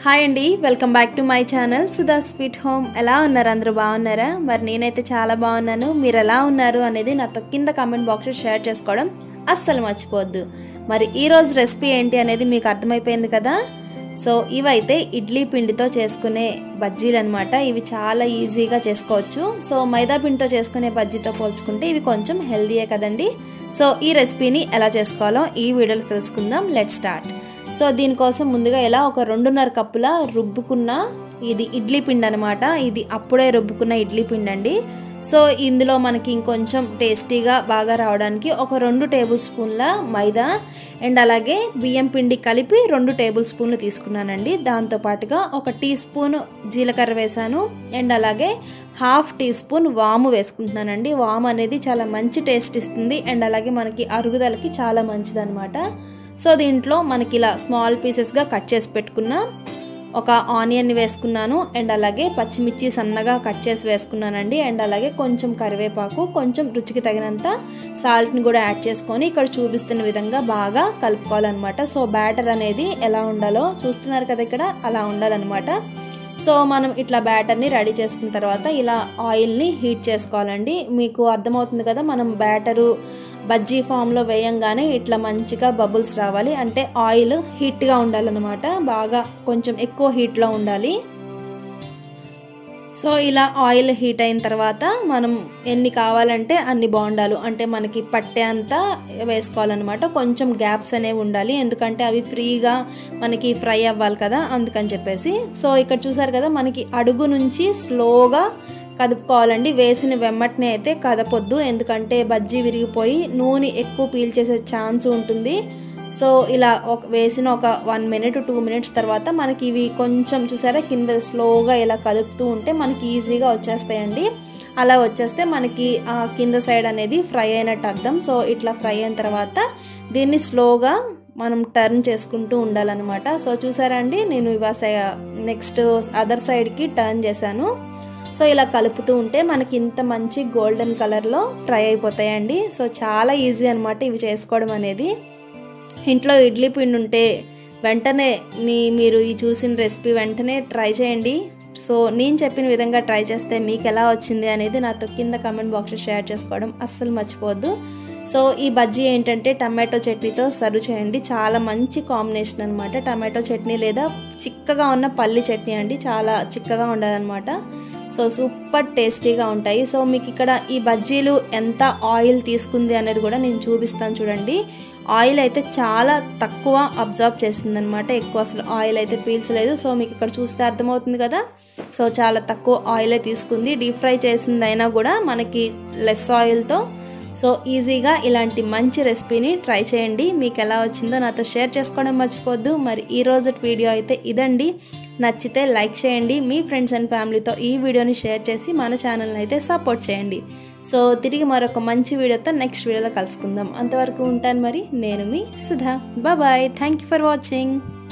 hi అండి welcome back to my channel Sudha sweet home ఎలా ఉన్నారు అందరూ బాగున్నారా మరి నేనైతే చాలా బాగున్నాను మీరు ఎలా ఉన్నారు అనేది నాతో కింద కామెంట్ బాక్స్లో షేర్ చేసుకోవడం అస్సలు మర్చిపోవద్దు మరి ఈరోజు రెసిపీ ఏంటి అనేది మీకు అర్థమైపోయింది కదా సో ఇవైతే ఇడ్లీ పిండితో చేసుకునే బజ్జీలు అనమాట ఇవి చాలా ఈజీగా చేసుకోవచ్చు సో మైదా పిండితో చేసుకునే బజ్జీతో పోల్చుకుంటే ఇవి కొంచెం హెల్దీయే కదండి సో ఈ రెసిపీని ఎలా చేసుకోవాలో ఈ వీడియోలో తెలుసుకుందాం లెట్ స్టార్ట్ సో దీనికోసం ముందుగా ఇలా ఒక రెండున్నర కప్పుల రుబ్బుకున్న ఇది ఇడ్లీ పిండి అనమాట ఇది అప్పుడే రుబ్బుకున్న ఇడ్లీ పిండి అండి సో ఇందులో మనకి ఇంకొంచెం టేస్టీగా బాగా రావడానికి ఒక రెండు టేబుల్ స్పూన్ల మైదా అండ్ అలాగే బియ్యం పిండి కలిపి రెండు టేబుల్ స్పూన్లు తీసుకున్నానండి దాంతోపాటుగా ఒక టీ స్పూన్ జీలకర్ర వేసాను అండ్ అలాగే హాఫ్ టీ స్పూన్ వాము వేసుకుంటున్నానండి వాము అనేది చాలా మంచి టేస్ట్ ఇస్తుంది అండ్ అలాగే మనకి అరుగుదలకి చాలా మంచిదన్నమాట సో దీంట్లో మనకి ఇలా స్మాల్ పీసెస్గా కట్ చేసి పెట్టుకున్న ఒక ఆనియన్ వేసుకున్నాను అండ్ అలాగే పచ్చిమిర్చి సన్నగా కట్ చేసి వేసుకున్నానండి అండ్ అలాగే కొంచెం కరివేపాకు కొంచెం రుచికి తగినంత సాల్ట్ని కూడా యాడ్ చేసుకొని ఇక్కడ చూపిస్తున్న విధంగా బాగా కలుపుకోవాలన్నమాట సో బ్యాటర్ అనేది ఎలా ఉండాలో చూస్తున్నారు కదా ఇక్కడ అలా ఉండాలన్నమాట సో మనం ఇట్లా బ్యాటర్ని రెడీ చేసుకున్న తర్వాత ఇలా ఆయిల్ని హీట్ చేసుకోవాలండి మీకు అర్థమవుతుంది కదా మనం బ్యాటరు బజ్జీ ఫామ్లో వేయంగానే ఇట్లా మంచిగా బబుల్స్ రావాలి అంటే ఆయిల్ హీట్గా ఉండాలన్నమాట బాగా కొంచెం ఎక్కువ హీట్లో ఉండాలి సో ఇలా ఆయిల్ హీట్ అయిన తర్వాత మనం ఎన్ని కావాలంటే అన్ని బాగుండాలి అంటే మనకి పట్టే అంతా వేసుకోవాలన్నమాట కొంచెం గ్యాప్స్ అనేవి ఉండాలి ఎందుకంటే అవి ఫ్రీగా మనకి ఫ్రై అవ్వాలి కదా అందుకని చెప్పేసి సో ఇక్కడ చూసారు కదా మనకి అడుగు నుంచి స్లోగా కదుపుకోవాలండి వేసిన వెమ్మటిని అయితే కదపొద్దు ఎందుకంటే బజ్జీ విరిగిపోయి నూనె ఎక్కువ పీల్చేసే ఛాన్స్ ఉంటుంది సో ఇలా ఒక వేసిన ఒక వన్ మినిట్ టూ మినిట్స్ తర్వాత మనకి ఇవి కొంచెం చూసారా కింద స్లోగా ఇలా కదుపుతూ ఉంటే మనకి ఈజీగా వచ్చేస్తాయండి అలా వచ్చేస్తే మనకి ఆ కింద సైడ్ అనేది ఫ్రై అయినట్టు అర్థం సో ఇట్లా ఫ్రై అయిన తర్వాత దీన్ని స్లోగా మనం టర్న్ చేసుకుంటూ ఉండాలన్నమాట సో చూసారా అండి నేను ఇవాస నెక్స్ట్ అదర్ సైడ్కి టర్న్ చేశాను సో ఇలా కలుపుతూ ఉంటే మనకి ఇంత మంచి గోల్డెన్ కలర్లో ఫ్రై అయిపోతాయండి సో చాలా ఈజీ అనమాట ఇవి చేసుకోవడం అనేది ఇంట్లో ఇడ్లీ పిండి ఉంటే వెంటనే నీ మీరు ఈ చూసిన రెసిపీ వెంటనే ట్రై చేయండి సో నేను చెప్పిన విధంగా ట్రై చేస్తే మీకు ఎలా వచ్చింది అనేది నాతో కింద కమెంట్ బాక్స్లో షేర్ చేసుకోవడం అస్సలు మర్చిపోవద్దు సో ఈ బజ్జీ ఏంటంటే టమాటో చట్నీతో సర్వ్ చేయండి చాలా మంచి కాంబినేషన్ అనమాట టమాటో చట్నీ లేదా చిక్కగా ఉన్న పల్లి చట్నీ అండి చాలా చిక్కగా ఉండాలన్నమాట సో సూపర్ టేస్టీగా ఉంటాయి సో మీకు ఇక్కడ ఈ బజ్జీలు ఎంత ఆయిల్ తీసుకుంది అనేది కూడా నేను చూపిస్తాను చూడండి ఆయిల్ అయితే చాలా తక్కువ అబ్జర్వ్ చేస్తుంది అనమాట ఎక్కువ అసలు ఆయిల్ అయితే పీల్చలేదు సో మీకు ఇక్కడ చూస్తే అర్థమవుతుంది కదా సో చాలా తక్కువ ఆయిలే తీసుకుంది డీప్ ఫ్రై చేసిందైనా కూడా మనకి లెస్ ఆయిల్తో సో ఈజీగా ఇలాంటి మంచి రెసిపీని ట్రై చేయండి మీకు ఎలా వచ్చిందో నాతో షేర్ చేసుకోవడం మర్చిపోద్దు మరి ఈ రోజు వీడియో అయితే ఇదండి నచ్చితే లైక్ చేయండి మీ ఫ్రెండ్స్ అండ్ ఫ్యామిలీతో ఈ వీడియోని షేర్ చేసి మన ఛానల్ని అయితే సపోర్ట్ చేయండి సో తిరిగి మరొక మంచి వీడియోతో నెక్స్ట్ వీడియోలో కలుసుకుందాం అంతవరకు ఉంటాను మరి నేను మీ Sudha bye thank you for watching